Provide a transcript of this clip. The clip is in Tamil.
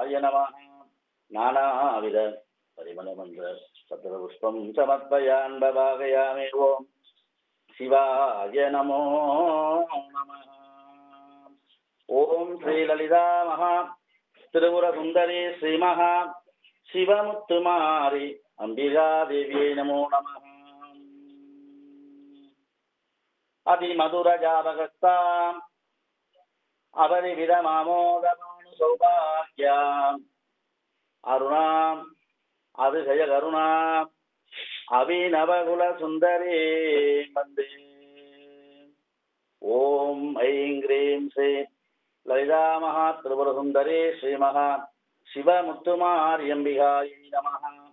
சிவாய நம நானாவித பரிமளமன்ற சத்திரபுஷ்பம் சமர்ப்பயான் பவாகயாமே ஓம் சிவாய நமோ நம ஓம் ஸ்ரீலலிதா மகா திருபுர சுந்தரி ஸ்ரீமகா சிவமுத்துமாரி அம்பிகா தேவியை நமோ நம அதிமதுர ஜாதகஸ்தாம் அபரிவித மாமோதமானு சௌபாகியாம் அருணாம் அதிசய கருணாம் அபிநவகுல சுந்தரே வந்தே ஓம் ஐம் கிரீம் ஸ்ரீ லலிதா மகா திரிபுர சுந்தரே ஸ்ரீமகா சிவமுத்துமாரியம்பிகாயை நமः